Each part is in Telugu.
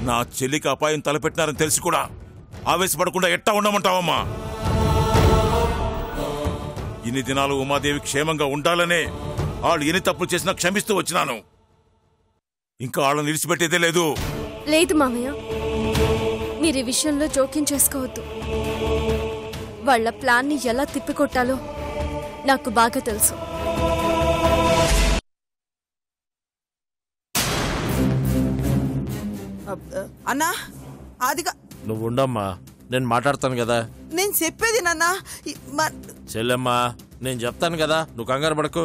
నా చెల్లికి అపాయం తలపెట్టినారని తెలిసి కూడా ఆవేశపడకుండా ఎట్టా ఉండమంటావమ్మా ఇన్ని దినాలు ఉమాదేవి క్షేమంగా ఉండాలనే వాళ్ళు ఎన్ని తప్పులు చేసినా క్షమిస్తూ వచ్చినాను ఇంకా వాళ్ళని నిలిచిపెట్టేదే లేదు లేదు మామయ్య మీరు ఈ విషయంలో జోక్యం చేసుకోవద్దు వాళ్ళ ప్లాన్ని ఎలా తిప్పికొట్టాలో నాకు బాగా తెలుసు అబ్- అన్నా అదిగా నువ్వు ఉండమ్మా నేను మాట్లాడతాను కదా నేను చెప్పేది నాన్న ఈ- మ- చెల్లెమ్మా నేను చెప్తాను కదా నువ్వు కంగారు పడకు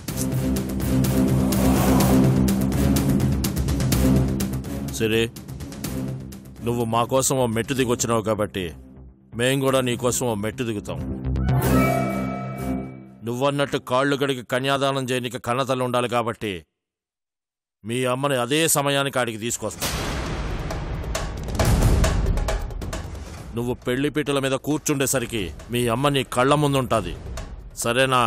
సరే నువ్వు మా కోసం ఓ మెట్టు దిగొచ్చినావు కాబట్టి మేం కూడా నీ కోసం ఓ మెట్టు దిగుతాం నువ్వన్నట్టు కాళ్ళు గడికి కన్యాదానం చేయనికి కన్నతల్లి ఉండాలి కాబట్టి మీ అమ్మని అదే సమయానికి ఆడికి తీసుకొస్తా నువ్వు పెళ్లి పీటల మీద కూర్చుండేసరికి మీ అమ్మ నీ కళ్ళ ముందుంటుంది సరేనా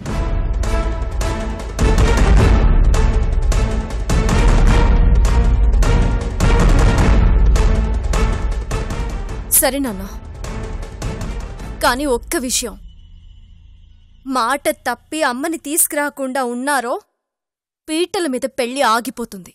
సరే నాన్న కానీ ఒక్క విషయం మాట తప్పి అమ్మని తీసుకురాకుండా ఉన్నారో పీటల మీద పెళ్లి ఆగిపోతుంది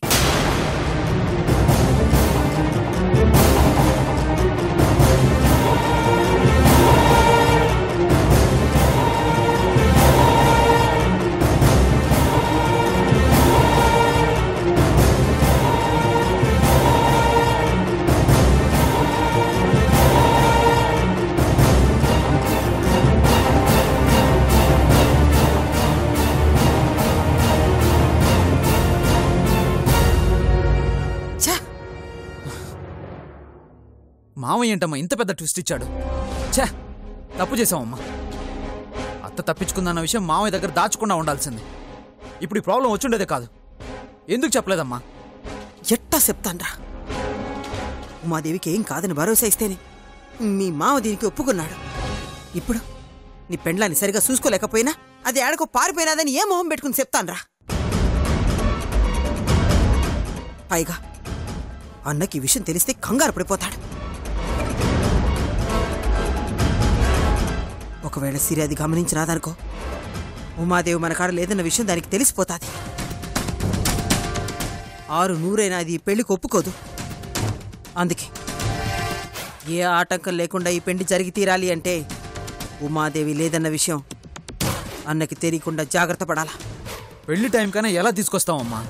ఛ! మామయ్య ఏంటమ్మా ఇంత పెద్ద ట్విస్ట్ ఇచ్చాడు ఛే తప్పు చేసామమ్మా అత్త తప్పించుకుందన్న విషయం మామయ్య దగ్గర దాచకుండా ఉండాల్సింది ఇప్పుడు ఈ ప్రాబ్లం వచ్చుండేదే కాదు ఎందుకు చెప్పలేదమ్మా ఎట్టా చెప్తాన్రా ఉమాదేవికి ఏం కాదని భరోసా ఇస్తేనే మీ మామ దీనికి ఒప్పుకున్నాడు ఇప్పుడు నీ పెండ్లాన్ని సరిగా చూసుకోలేకపోయినా అది ఏడకో పారిపోయినాదని ఏ మొహం పెట్టుకుని చెప్తాన్రా పైగా అన్నకి ఈ విషయం తెలిస్తే కంగారు పడిపోతాడు ఒకవేళ సిరి అది గమనించినాదనుకో ఉమాదేవి మన కాడ లేదన్న విషయం దానికి తెలిసిపోతాది ఆరు నూరైనా అది ఈ పెళ్లికి ఒప్పుకోదు అందుకే ఏ ఆటంకం లేకుండా ఈ పెళ్లి జరిగి తీరాలి అంటే ఉమాదేవి లేదన్న విషయం అన్నకి తెలియకుండా జాగ్రత్త పడాలా పెళ్లి టైం కన్నా ఎలా తీసుకొస్తామమ్మా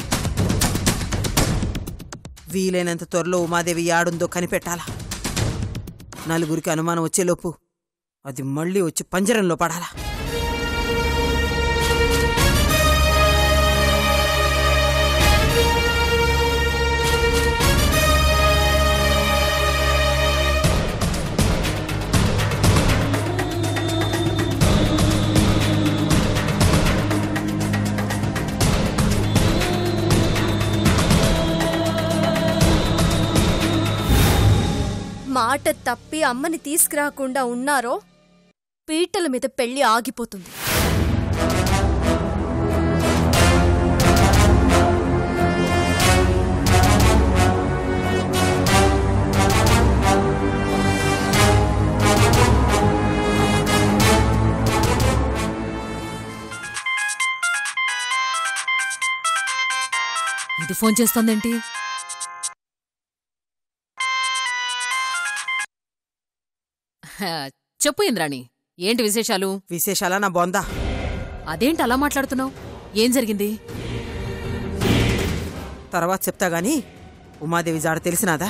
వీలైనంత త్వరలో ఉమాదేవి యాడుందో కనిపెట్టాలా నలుగురికి అనుమానం వచ్చేలోపు అది మళ్ళీ వచ్చి పంజరంలో పడాలా మాట తప్పి అమ్మని తీసుకురాకుండా ఉన్నారో పీటల మీద పెళ్లి ఆగిపోతుంది ఇది ఫోన్ చేస్తోందేంటి హా, చెప్పు ఇంద్రాణి ఏంటి విశేషాలు విశేషాలా నా బొందా అదేంటి అలా మాట్లాడుతున్నావు ఏం జరిగింది తర్వాత చెప్తా గాని ఉమాదేవి జాడ తెలిసినాదా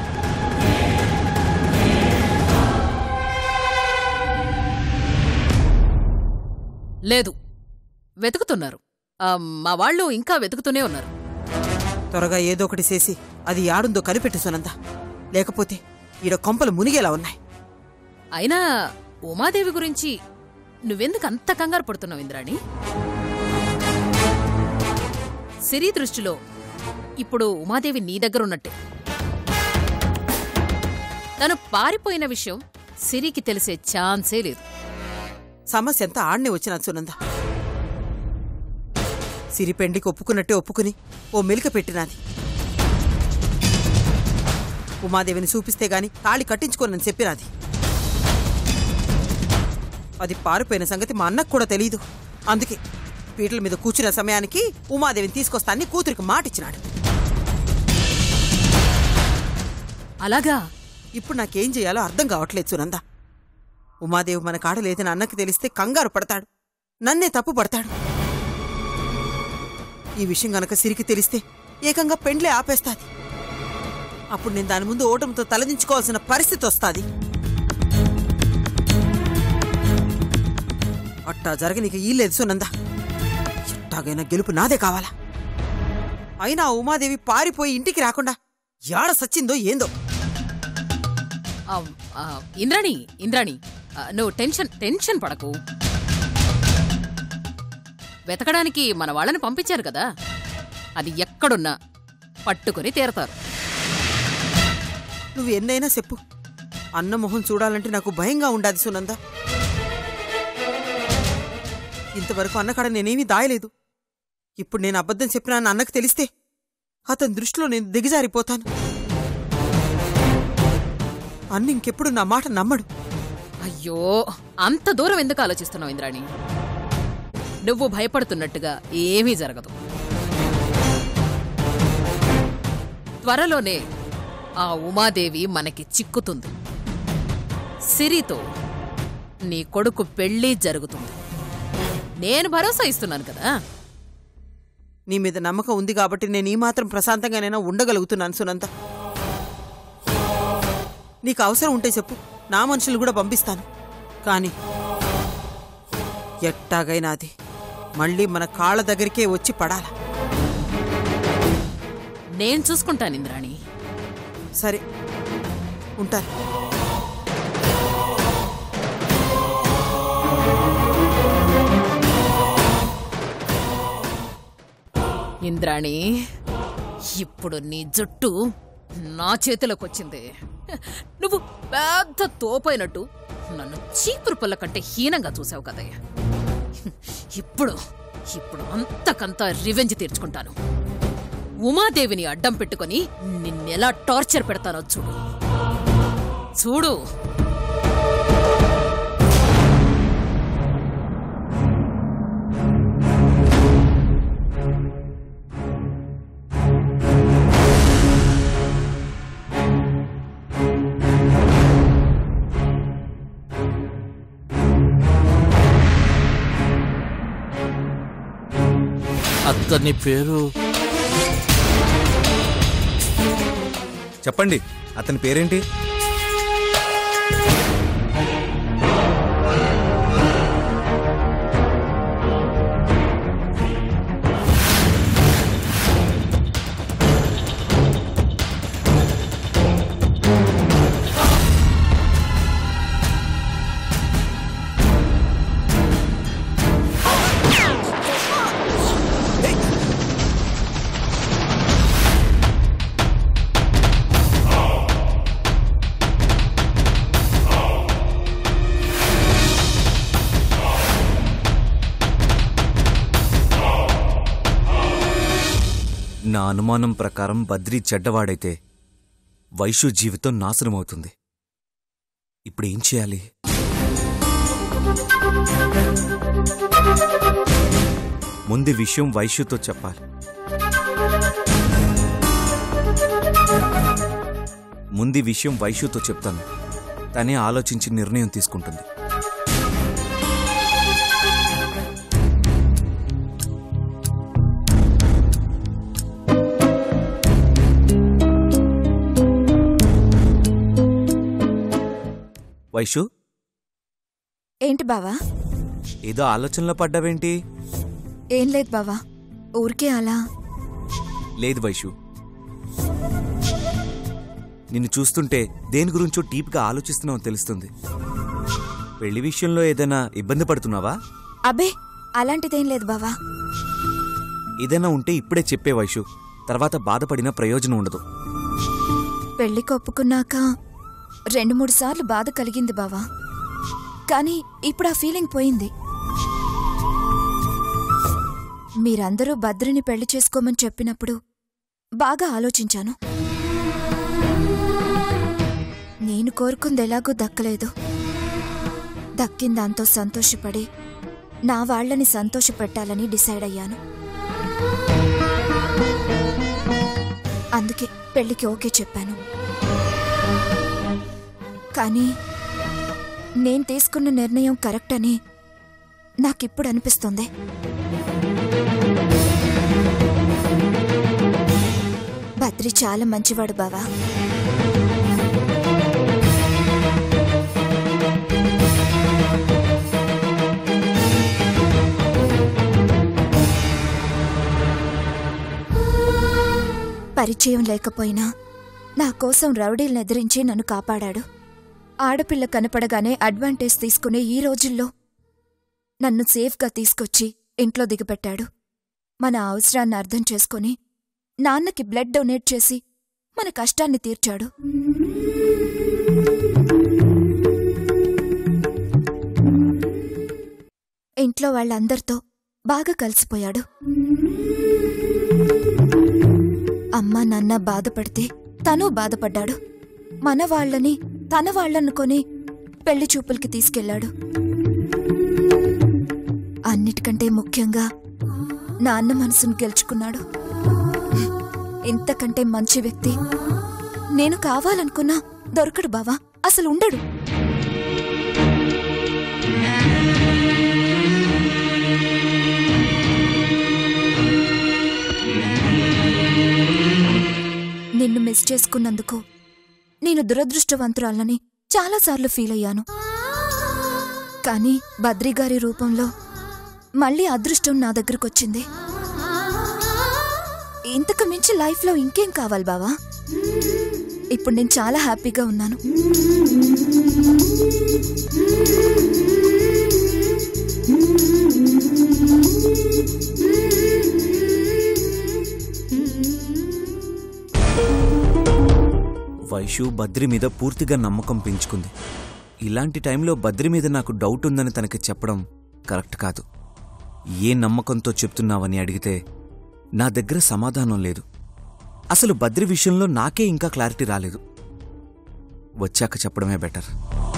లేదు వెతుకుతున్నారు ఆ, మా వాళ్ళు ఇంకా వెతుకుతూనే ఉన్నారు త్వరగా ఏదో ఒకటి చేసి అది యాడుందో కనిపెట్టు సునంద లేకపోతే ఈడ కొంపలు మునిగేలా ఉన్నాయి అయినా ఉమాదేవి గురించి నువ్వెందుకు అంత కంగారు పడుతున్నావు ఇంద్రాణి సిరి దృష్టిలో ఇప్పుడు ఉమాదేవి నీ దగ్గర ఉన్నట్టే తను పారిపోయిన విషయం సిరికి తెలిసే ఛాన్సే లేదు సమస్య అంతా ఆడనే వచ్చినది సునంద సిరి పెండికి ఒప్పుకున్నట్టే ఒప్పుకుని ఓ మెలిక పెట్టినది ఉమాదేవిని చూపిస్తే గాని తాళి కట్టించుకోనని చెప్పినది అది పారిపోయిన సంగతి మా అన్నకు కూడా తెలియదు అందుకే పీటల మీద కూర్చున్న సమయానికి ఉమాదేవిని తీసుకొస్తానని కూతురికి మాటిచ్చినాడు అలాగా ఇప్పుడు నాకేం చేయాలో అర్థం కావట్లేదు సునంద ఉమాదేవి మన కాడ లేదని అన్నకి తెలిస్తే కంగారు పడతాడు నన్నే తప్పు పడతాడు ఈ విషయం గనక సిరికి తెలిస్తే ఏకంగా పెండ్లే ఆపేస్తాది అప్పుడు నేను దాని ముందు ఓటమితో తలదించుకోవాల్సిన పరిస్థితి వస్తాది అట్టా జరగనీక ఈ లేదు సునంద ఎట్టాగైనా గెలుపు నాదే కావాలా అయినా ఆ ఉమాదేవి పారిపోయి ఇంటికి రాకుండా యాడ సచ్చిందో ఏందో ఆ, ఆ, ఇంద్రాణి ఇంద్రాణి ఆ, నువ్వు టెన్షన్ టెన్షన్ పడకు వెతకడానికి మన వాళ్ళని పంపించారు కదా అది ఎక్కడున్నా పట్టుకొని తీరతారు నువ్వు ఎన్నైనా చెప్పు అన్న మొహం చూడాలంటే నాకు భయంగా ఉండాది సునంద ఇంతవరకు అన్నకాడ నేనేమీ దాయలేదు ఇప్పుడు నేను అబద్ధం చెప్పినా అని అన్నకు తెలిస్తే అతని దృష్టిలో నేను దిగజారిపోతాను అన్న ఇంకెప్పుడు నా మాట నమ్మడు అయ్యో అంత దూరం ఎందుకు ఆలోచిస్తున్నావు ఇంద్రాణి నువ్వు భయపడుతున్నట్టుగా ఏమీ జరగదు త్వరలోనే ఆ ఉమాదేవి మనకి చిక్కుతుంది సిరితో నీ కొడుకు పెళ్లి జరుగుతుంది నేను భరోసా ఇస్తున్నాను కదా నీ మీద నమ్మకం ఉంది కాబట్టి నేను ఈ మాత్రం ప్రశాంతంగానైనా ఉండగలుగుతున్నాను సునంద నీకు అవసరం ఉంటే చెప్పు నా మనుషులు కూడా పంపిస్తాను కానీ ఎట్టాగైనా అది మళ్ళీ మన కాళ్ళ దగ్గరికే వచ్చి పడాల నేను చూసుకుంటాను ఇంద్రాణి సరే ఉంటాను ఇంద్రాణి ఇప్పుడు నీ జుట్టు నా చేతిలోకి వచ్చింది నువ్వు పెద్ద తోపైనట్టు నన్ను చీపురు పుల్ల కంటే హీనంగా చూసావు కదయ్య ఇప్పుడు ఇప్పుడు అంతకంతా రివెంజ్ తీర్చుకుంటాను ఉమాదేవిని అడ్డం పెట్టుకొని నిన్నెలా టార్చర్ పెడతానో చూడు చూడు అతని పేరు చెప్పండి అతని పేరేంటి నా అనుమానం ప్రకారం బద్రీ చెడ్డవాడైతే వైషు జీవితం నాశనమవుతుంది ఇప్పుడు ఏం చేయాలి ముందు విషయం వైశ్యుతో చెప్పాలి ముందు విషయం వైశ్యుతో చెప్తాను తనే ఆలోచించి నిర్ణయం తీసుకుంటుంది వైషు ఏంటి బావా ఏదో ఆలోచనలో పడ్డావేంటి ఏం లేదు బావా ఊరికే అలా లేదు వైషు నిన్ను చూస్తుంటే దేని గురించో డీప్గా ఆలోచిస్తున్నావు తెలుస్తుంది పెళ్లి విషయంలో ఏదైనా ఇబ్బంది పడుతున్నావా అబే అలాంటిదేం లేదు బావా ఏదైనా ఉంటే ఇప్పుడే చెప్పే వైషు తర్వాత బాధపడిన ప్రయోజనం ఉండదు పెళ్లికి ఒప్పుకున్నాక రెండు మూడు సార్లు బాధ కలిగింది బావా కానీ ఇప్పుడు ఆ ఫీలింగ్ పోయింది మీరందరూ భద్రని పెళ్లి చేసుకోమని చెప్పినప్పుడు బాగా ఆలోచించాను కోరుకుంది ఎలాగూ దక్కలేదు దక్కిన దాంతో సంతోషపడి నా వాళ్ళని సంతోషపెట్టాలని డిసైడ్ అయ్యాను అందుకే పెళ్లికి ఓకే చెప్పాను కానీ నేను తీసుకున్న నిర్ణయం కరెక్ట్ అని నాకిప్పుడు అనిపిస్తుంది బద్రి చాలా మంచివాడు బావా పరిచయం లేకపోయినా నా కోసం రౌడీలను ఎదిరించి నన్ను కాపాడాడు ఆడపిల్ల కనపడగానే అడ్వాంటేజ్ తీసుకునే ఈ రోజుల్లో నన్ను సేఫ్గా తీసుకొచ్చి ఇంట్లో దిగబెట్టాడు మన అవసరాన్ని అర్థం చేసుకొని నాన్నకి బ్లడ్ డొనేట్ చేసి మన కష్టాన్ని తీర్చాడు ఇంట్లో వాళ్ళందరితో బాగా కలిసిపోయాడు అమ్మ నాన్న బాధపడితే తను బాధపడ్డాడు మన వాళ్ళని తన వాళ్ళనుకొని పెళ్లి చూపులకి తీసుకెళ్ళాడు అన్నిటికంటే ముఖ్యంగా నాన్న మనసును గెలుచుకున్నాడు ఇంతకంటే మంచి వ్యక్తి నేను కావాలనుకున్నా దొరకడు బావా అసలు ఉండడు నిన్ను మిస్ చేసుకున్నందుకు నేను దురదృష్టవంతురాలని చాలాసార్లు ఫీల్ అయ్యాను కానీ బద్రి గారి రూపంలో మళ్ళీ అదృష్టం నా దగ్గరకొచ్చింది ఇంతకు మించి లైఫ్లో ఇంకేం కావాలి బావా ఇప్పుడు నేను చాలా హ్యాపీగా ఉన్నాను వైషు బద్రి మీద పూర్తిగా నమ్మకం పెంచుకుంది ఇలాంటి టైంలో బద్రి మీద నాకు డౌట్ ఉందని తనకి చెప్పడం కరెక్ట్ కాదు ఏ నమ్మకంతో చెప్తున్నావని అడిగితే నా దగ్గర సమాధానం లేదు అసలు బద్రి విషయంలో నాకే ఇంకా క్లారిటీ రాలేదు వచ్చాక చెప్పడమే బెటర్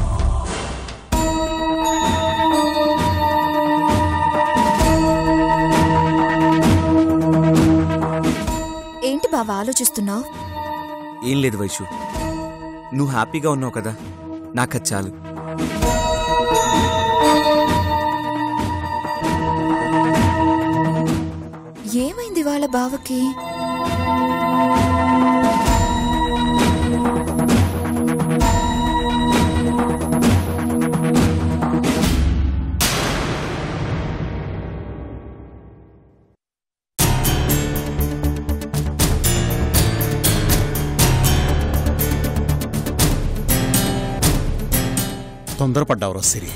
ఏంటి బావా ఆలోచిస్తున్నావు ఏం లేదు వైషు నువ్వు హ్యాపీగా ఉన్నావు కదా నాకది చాలు ఏమైంది వాళ్ళ బావకి తొందరపడ్డావురా సిరి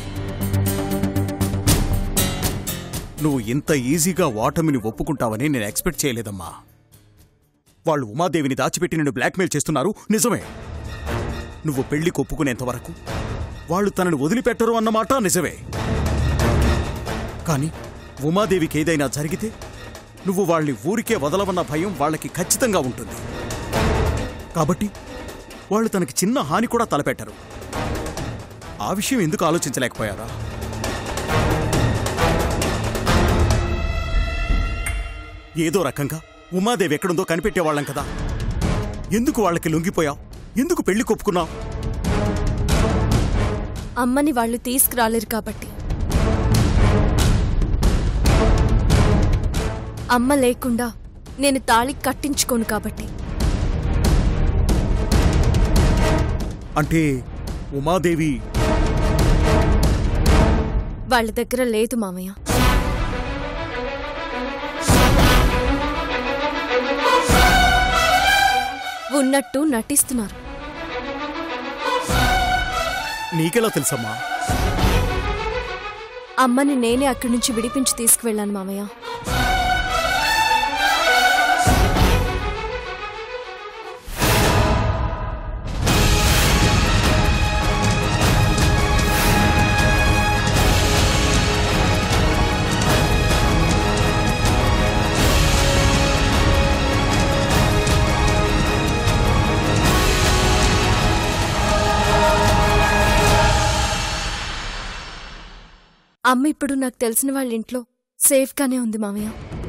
నువ్వు ఇంత ఈజీగా ఓటమిని ఒప్పుకుంటావని నేను ఎక్స్పెక్ట్ చేయలేదమ్మా వాళ్ళు ఉమాదేవిని దాచిపెట్టి నిన్ను బ్లాక్మెయిల్ చేస్తున్నారు నిజమే నువ్వు పెళ్లికి ఒప్పుకునేంత వరకు వాళ్ళు తనని వదిలిపెట్టరు అన్నమాట నిజమే కానీ ఉమాదేవికి ఏదైనా జరిగితే నువ్వు వాళ్ళని ఊరికే వదలవన్న భయం వాళ్ళకి ఖచ్చితంగా ఉంటుంది కాబట్టి వాళ్ళు తనకి చిన్న హాని కూడా తలపెట్టరు ఆ విషయం ఎందుకు ఆలోచించలేకపోయారా ఏదో రకంగా ఉమాదేవి ఎక్కడుందో కనిపెట్టేవాళ్ళం కదా ఎందుకు వాళ్ళకి లొంగిపోయావు ఎందుకు పెళ్లి కొప్పుకున్నావు అమ్మని వాళ్ళు తీసుకురాలేరు కాబట్టి అమ్మ లేకుండా నేను తాళి కట్టించుకోను కాబట్టి అంటే ఉమాదేవి వాళ్ళ దగ్గర లేదు మామయ్య ఉన్నట్టు నటిస్తున్నారు నీకెలా తెలుసమ్మా అమ్మని నేనే అక్కడి నుంచి విడిపించి తీసుకువెళ్ళాను మామయ్య అమ్మ ఇప్పుడు నాకు తెలిసిన వాళ్ళ ఇంట్లో సేఫ్గానే ఉంది మామయ్య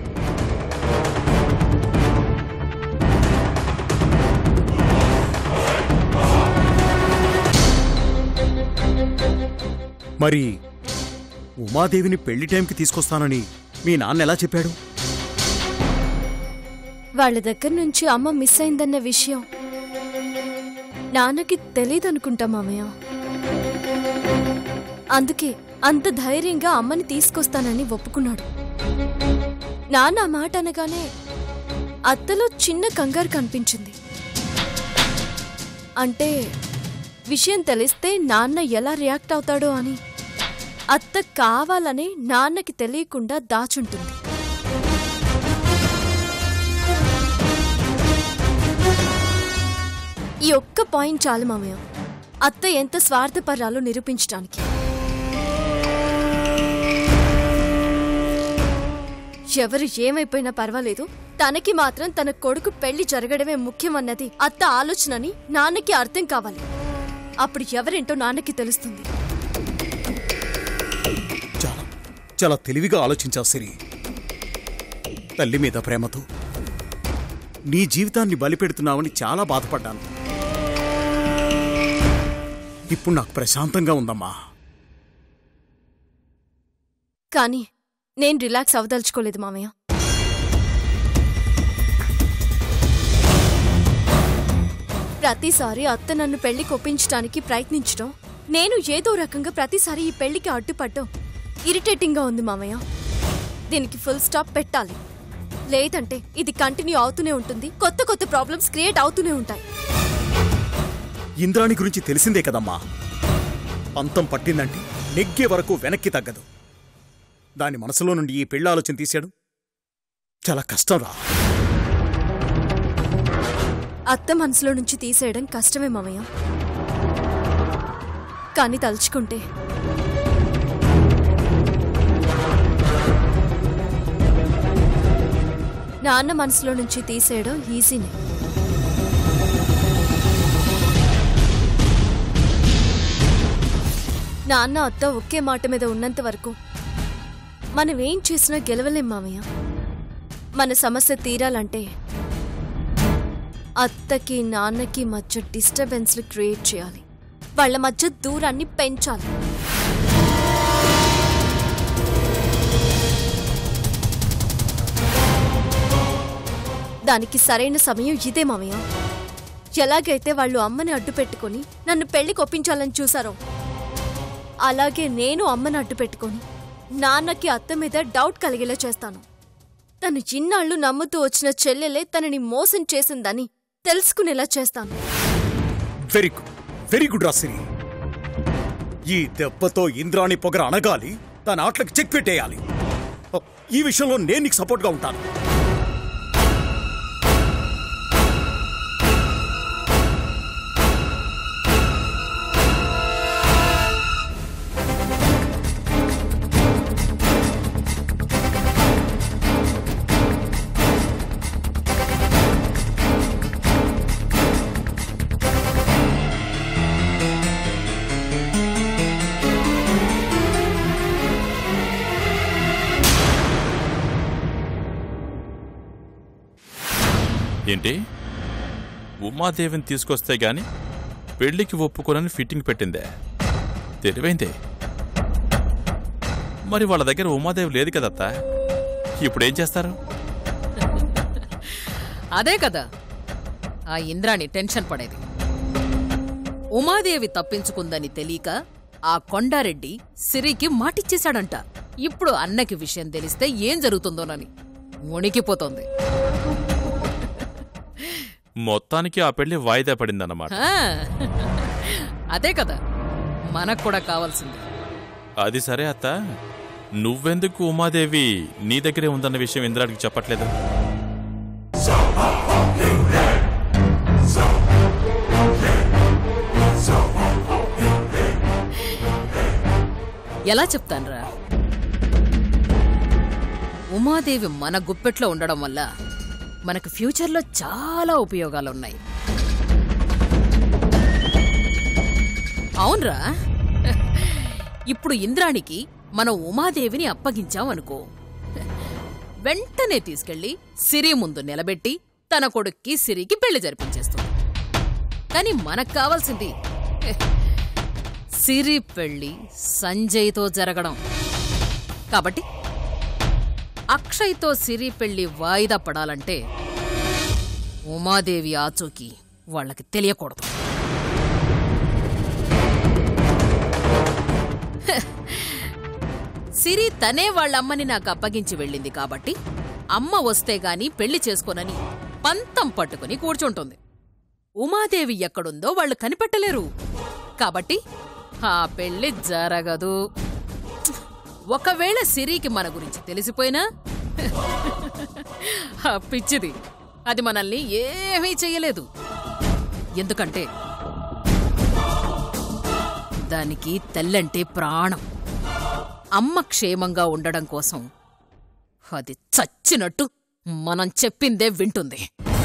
మరి ఉమాదేవిని పెళ్లి టైంకి తీసుకొస్తానని మీ నాన్న ఎలా చెప్పాడు వాళ్ళ దగ్గర నుంచి అమ్మ మిస్ అయిందన్న విషయం నాన్నకి తెలియదనుకుంటా మామయ్య అందుకే అంత ధైర్యంగా అమ్మని తీసుకొస్తానని ఒప్పుకున్నాడు నాన్న ఆ మాట అనగానే అత్తలో చిన్న కంగారు కనిపించింది అంటే విషయం తెలిస్తే నాన్న ఎలా రియాక్ట్ అవుతాడో అని అత్త కావాలనే నాన్నకి తెలియకుండా దాచుంటుంది ఈ ఒక్క పాయింట్ చాలు మామయ్య అత్త ఎంత స్వార్థపరాలో నిరూపించడానికి ఎవరు ఏమైపోయినా పర్వాలేదు తనకి మాత్రం తన కొడుకు పెళ్లి జరగడమే ముఖ్యమన్నది అత్త ఆలోచనని నాన్నకి అర్థం కావాలి అప్పుడు ఎవరేంటో నాన్నకి తెలుస్తుంది చాలా చాలా తెలివిగా ఆలోచించావు సిరి తల్లి మీద ప్రేమతో నీ జీవితాన్ని బలిపెడుతున్నావని చాలా బాధపడ్డాను ఇప్పుడు నాకు ప్రశాంతంగా ఉందమ్మా కానీ నేను రిలాక్స్ అవదలుచుకోలేదు మామయ్య ప్రతిసారి అత్త నన్ను పెళ్లికి ఒప్పించడానికి ప్రయత్నించడం నేను ఏదో రకంగా ప్రతిసారి ఈ పెళ్లికి అడ్డుపడ్డం ఇరిటేటింగ్గా ఉంది మామయ్య దీనికి ఫుల్ స్టాప్ పెట్టాలి లేదంటే ఇది కంటిన్యూ అవుతూనే ఉంటుంది కొత్త కొత్త ప్రాబ్లమ్స్ క్రియేట్ అవుతూనే ఉంటాయి ఇంద్రాణి గురించి తెలిసిందే కదమ్మా పంతం పట్టిందంటే నెగ్గే వరకు వెనక్కి తగ్గదు దాని మనసులో నుండి ఈ పెళ్లి ఆలోచన తీశాడు చాలా కష్టం రా అత్త మనసులో నుంచి తీసేయడం కష్టమే మామయ్య కానీ తలుచుకుంటే నాన్న మనసులో నుంచి తీసేయడం ఈజీనే నాన్న అత్త ఒకే మాట మీద ఉన్నంత వరకు మనం ఏం చేసినా గెలవలేం మామయ్య మన సమస్య తీరాలంటే అత్తకి నాన్నకి మధ్య డిస్టర్బెన్స్లు క్రియేట్ చేయాలి వాళ్ళ మధ్య దూరాన్ని పెంచాలి దానికి సరైన సమయం ఇదే మామయ్య ఎలాగైతే వాళ్ళు అమ్మని అడ్డు పెట్టుకొని నన్ను పెళ్లికి ఒప్పించాలని చూసారో అలాగే నేను అమ్మని అడ్డు పెట్టుకొని నాన్నకి అత్త మీద డౌట్ కలిగేలా చేస్తాను తను చిన్నాళ్ళు నమ్ముతూ వచ్చిన చెల్లెలే తనని మోసం చేసిందని తెలుసుకునేలా చేస్తాను వెరీ గుడ్ వెరీ గుడ్ రా సిరి ఈ దెబ్బతో ఇంద్రాణి పొగర అనగాలి తన ఆటలకు చెక్ పెట్టేయాలి ఓ, ఈ విషయంలో నేను నీకు సపోర్ట్గా ఉంటాను ఏంటి ఉమాదేవిని తీసుకొస్తే గాని పెళ్లికి ఒప్పుకోనని ఫిట్టింగ్ పెట్టిందే తెలివైందే మరి వాళ్ళ దగ్గర ఉమాదేవి లేదు కదత్తా ఇప్పుడు ఏం చేస్తారు అదే కదా ఆ ఇంద్రాణి టెన్షన్ పడేది ఉమాదేవి తప్పించుకుందని తెలియక ఆ కొండారెడ్డి సిరికి మాటిచ్చేశాడంట ఇప్పుడు అన్నకి విషయం తెలిస్తే ఏం జరుగుతుందోనని మునిగిపోతోంది మొత్తానికి ఆ పెళ్లి వాయిదా పడిందన్నమాట ఆ, అదే కదా మనకు కూడా కావాల్సింది అది సరే అత్త నువ్వెందుకు ఉమాదేవి నీ దగ్గరే ఉందన్న విషయం ఇంద్రాడికి చెప్పట్లేదు ఎలా చెప్తాన్రా ఉమాదేవి మన గుప్పెట్లో ఉండడం వల్ల మనకు ఫ్యూచర్లో చాలా ఉపయోగాలున్నాయి అవునరా ఇప్పుడు ఇంద్రానికి మన ఉమాదేవిని అప్పగించామనుకో వెంటనే తీసుకెళ్లి సిరి ముందు నిలబెట్టి తన కొడుక్కి సిరికి పెళ్లి జరిపించేస్తుంది కానీ మనకు కావాల్సింది సిరి పెళ్లి సంజయ్తో జరగడం కాబట్టి అక్షయ్తో సిరి పెళ్లి వాయిదా పడాలంటే ఉమాదేవి ఆచూకీ వాళ్ళకి తెలియకూడదు హ. సిరి తనే వాళ్ళ అమ్మని నాకు అప్పగించి వెళ్ళింది కాబట్టి అమ్మ వస్తే గాని పెళ్లి చేసుకోనని పంతం పట్టుకుని కూర్చుంటుంది ఉమాదేవి ఎక్కడుందో వాళ్ళు కనిపెట్టలేరు కాబట్టి ఆ పెళ్లి జరగదు ఒకవేళ సిరికి మన గురించి తెలిసిపోయినా ఆ పిచ్చిది అది మనల్ని ఏమీ చెయ్యలేదు ఎందుకంటే దానికి తెల్లంటే ప్రాణం అమ్మ క్షేమంగా ఉండడం కోసం అది చచ్చినట్టు మనం చెప్పిందే వింటుంది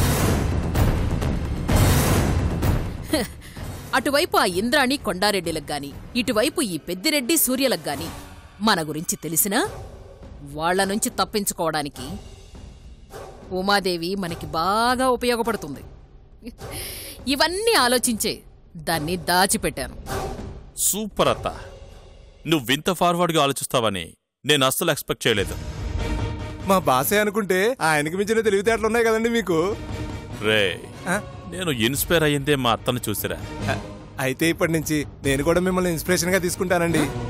హ, అటువైపు ఆ ఇంద్రాణి కొండారెడ్డిలకు గాని ఇటువైపు ఈ పెద్దిరెడ్డి సూర్యలకు గాని మన గురించి తెలిసినా వాళ్ళ నుంచి తప్పించుకోవడానికి ఉమాదేవి మనకి బాగా ఉపయోగపడుతుంది ఇవన్నీ ఆలోచించే దాన్ని దాచిపెట్టాను సూపర్ అత్త నువ్వింత ఫార్వర్డ్గా ఆలోచిస్తావని నేను అస్సలు ఎక్స్పెక్ట్ చేయలేదు మా బాసే అనుకుంటే ఆయనకి మించిన తెలివితేటలు ఉన్నాయి కదండి మీకు రే ఆ? నేను ఇన్స్పైర్ అయ్యిందే మా అత్తను చూసిరా అయితే ఇప్పటి నుంచి నేను కూడా మిమ్మల్ని ఇన్స్పిరేషన్ గా తీసుకుంటానండి